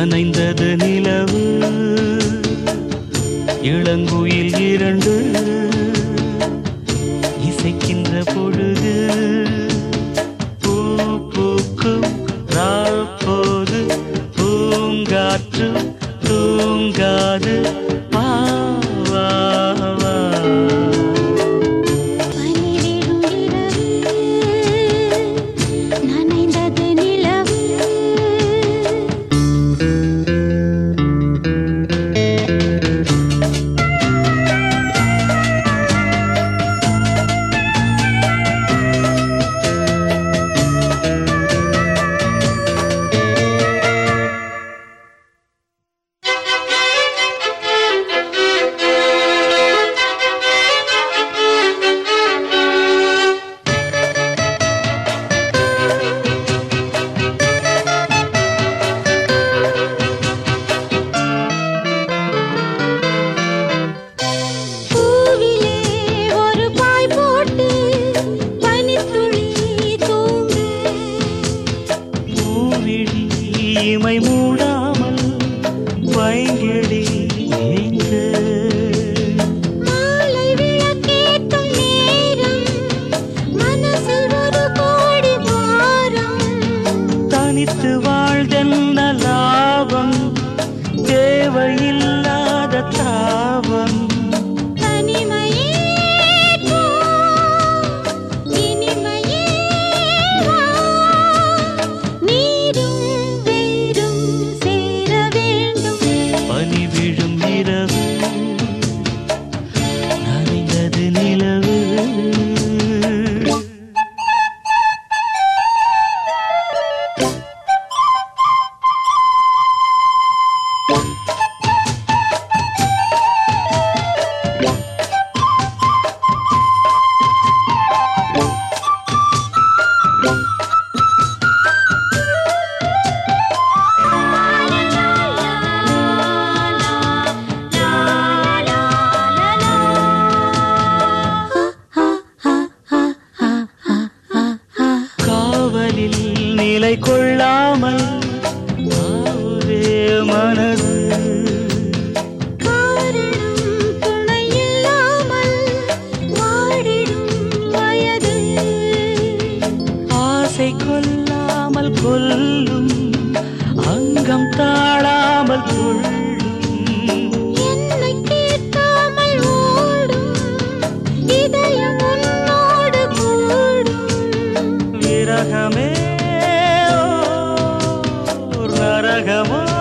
நனைந்தது நிலவு இளங்குயில் இரண்டு இசைக்கின்ற பொழுது பூ பூக்கும் நாள் போது பூங்காற்று தூங்காது வா, வா, வா. பனிவிடும் இரவு நனைந்தது நிலவு பூவிலே ஒரு பாய் போட்டு பனித்துளி தூங்கு பூவிழி இமை மூடாமல் வைங்கிழி ஏங்க மாலை விளக்கேற்றும் நேரம் மனசில் ஒரு கோடி பாரம் தனித்து வாழ்தென்ன லாபம் தேவையில்லாத தாபம் தனிமையே போ, இனிமையே வா. நீரும் வேரும் சேர வேண்டும் பனி விழும் இரவு நனைந்தது நிலவு காவலில் நிலை கொள்ளாமல் ஆவுதே மனது காரணம் துணையில்லாமல் வாடிடும் வயது ஆசை கொல்லாமல் கொல்லும் அங்கம் தாழாமல் கொள்ளும் என்னை கேட்காமல் ஓடும் இதயம் உன்னோடு கூடும் விரகமே ஓ, நரகமோ